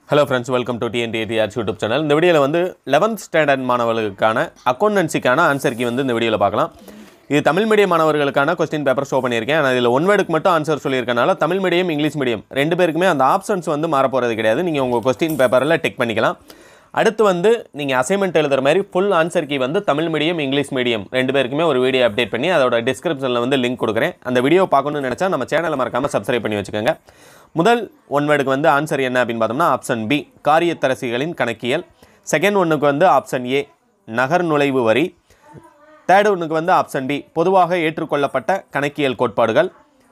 hello friends welcome to டிஎன்டிஏடிஆர்ஸ் YouTube channel இந்த வீடியோவில் வந்து லெவன்த் ஸ்டாண்டர்ட் மாணவர்களுக்கான அக்கௌண்டன்சிக்கான ஆன்சர் கீ வந்து இந்த வீடியோவில் பார்க்கலாம் இது தமிழ் மீடியம் மாணவர்களுக்கான கொஸ்டின் பேப்பர் ஷோ பண்ணியிருக்கேன் ஆனால் இதில் ஒன் வேர்டுக்கு மட்டும் ஆன்சர் சொல்லியிருக்கனால தமிழ் மீடியம் இங்கிலீஷ் மீடியம் ரெண்டு பேருக்குமே அந்த ஆப்ஷன்ஸ் வந்து மாறப்போகிறது கிடையாது நீங்கள் உங்கள் கொஸ்டின் பேப்பரில் டிக் பண்ணிக்கலாம் அடுத்து வந்து நீங்கள் அசைன்மெண்ட் எழுதுற மாதிரி ஃபுல் ஆன்சர் கீ வந்து தமிழ் மீடியம் இங்கிலீஷ் மீடியம் ரெண்டு பேருக்குமே ஒரு வீடியோ அப்டேட் பண்ணி அதோட டிஸ்கிரிப்ஷனில் வந்து லிங்க் கொடுக்குறேன் அந்த வீடியோ பார்க்கணும்னு நினச்சா நம்ம சேனலை மறக்காமல் சப்ஸ்கிரைப் பண்ணி வச்சுக்கோங்க முதல் ஒன் வேர்டுக்கு வந்து ஆன்சர் என்ன அப்படின்னு பார்த்தோம்னா ஆப்ஷன் பி காரியத்தரசிகளின் கணக்கியல் செகண்ட் ஒன்றுக்கு வந்து ஆப்ஷன் ஏ நகர் நுழைவு வரி தேர்ட் ஒன்றுக்கு வந்து ஆப்ஷன் டி பொதுவாக ஏற்றுக்கொள்ளப்பட்ட கணக்கியல் கோட்பாடுகள்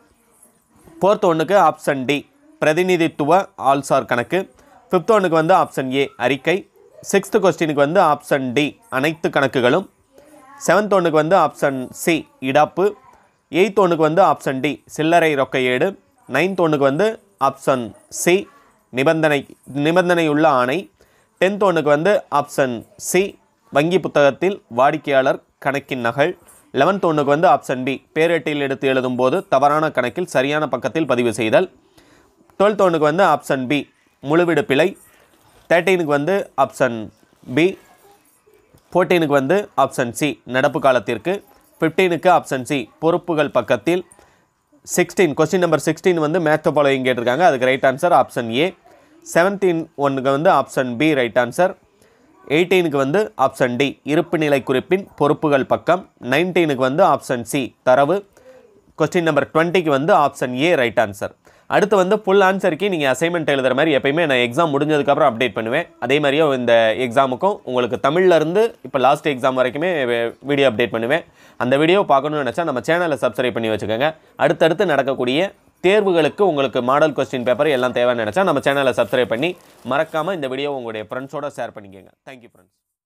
ஃபோர்த் ஒன்றுக்கு ஆப்ஷன் டி பிரதிநிதித்துவ ஆல்சார் கணக்கு ஃபிஃப்த் ஒன்றுக்கு வந்து ஆப்ஷன் ஏ அறிக்கை சிக்ஸ்த்து கொஸ்டினுக்கு வந்து ஆப்ஷன் டி அனைத்து கணக்குகளும் செவன்த் ஒன்றுக்கு வந்து ஆப்ஷன் சி இடாப்பு எயித் ஒன்றுக்கு வந்து ஆப்ஷன் டி சில்லறை ரொக்க ஏடு நைன்த் ஒன்றுக்கு வந்து ஆப்ஷன் சி நிபந்தனை நிபந்தனையுள்ள ஆணை டென்த் ஒன்றுக்கு வந்து ஆப்ஷன் சி வங்கி புத்தகத்தில் வாடிக்கையாளர் கணக்கின் நகல் லெவன்த் ஒன்றுக்கு வந்து ஆப்ஷன் பி பேரேட்டில் எடுத்து எழுதும்போது தவறான கணக்கில் சரியான பக்கத்தில் பதிவு செய்தல் டுவெல்த் ஒன்றுக்கு வந்து ஆப்ஷன் பி முழுவிடு பிழை தேர்ட்டீனுக்கு வந்து ஆப்ஷன் பி ஃபோர்டீனுக்கு வந்து ஆப்ஷன் சி நடப்பு காலத்திற்கு ஃபிஃப்டீனுக்கு ஆப்ஷன் சி பொறுப்புகள் பக்கத்தில் சிக்ஸ்டீன் கொஸ்டின் நம்பர் சிக்ஸ்டீன் வந்து மேட்ச் ஃபாலோயிங் கேட்டிருக்காங்க அதுக்கு right answer option A seventeen ஒன்றுக்கு வந்து ஆப்ஷன் பி ரைட் ஆன்சர் எயிட்டீனுக்கு வந்து ஆப்ஷன் டி இருப்பு நிலை குறிப்பின் பொறுப்புகள் பக்கம் நைன்டீனுக்கு வந்து ஆப்ஷன் சி தரவு கொஸ்டின் நம்பர் டுவெண்ட்டிக்கு வந்து ஆப்ஷன் ஏ ரைட் ஆன்சர் அடுத்து வந்து ஃபுல் ஆன்சருக்கு நீங்கள் அசைன்மெண்ட் எழுதுற மாதிரி எப்பயுமே நான் எக்ஸாம் முடிஞ்சதுக்கப்புறம் அப்டேட் பண்ணுவேன் அதே மாதிரியே இந்த எக்ஸாமுக்கும் உங்களுக்கு தமிழ்ல இருந்து இப்போ லாஸ்ட் எக்ஸாம் வரைக்குமே வீடியோ அப்டேட் பண்ணுவேன் அந்த வீடியோ பார்க்கணும்னு நினச்சா நம்ம சேனலை சப்ஸ்கிரைப் பண்ணி வச்சுக்கோங்க அடுத்தடுத்து நடக்கக்கூடிய தேர்வுகளுக்கு உங்களுக்கு மாடல் கொஸ்டின் பேப்பர் எல்லாம் தேவைன்னு நினச்சா நம்ம சேனலை சப்ஸ்கிரைப் பண்ணி மறக்காமல் இந்த வீடியோ உங்களுடைய ஃப்ரெண்ட்ஸோட ஷேர் பண்ணிக்கோங்க தேங்க்யூ ஃப்ரெண்ட்ஸ்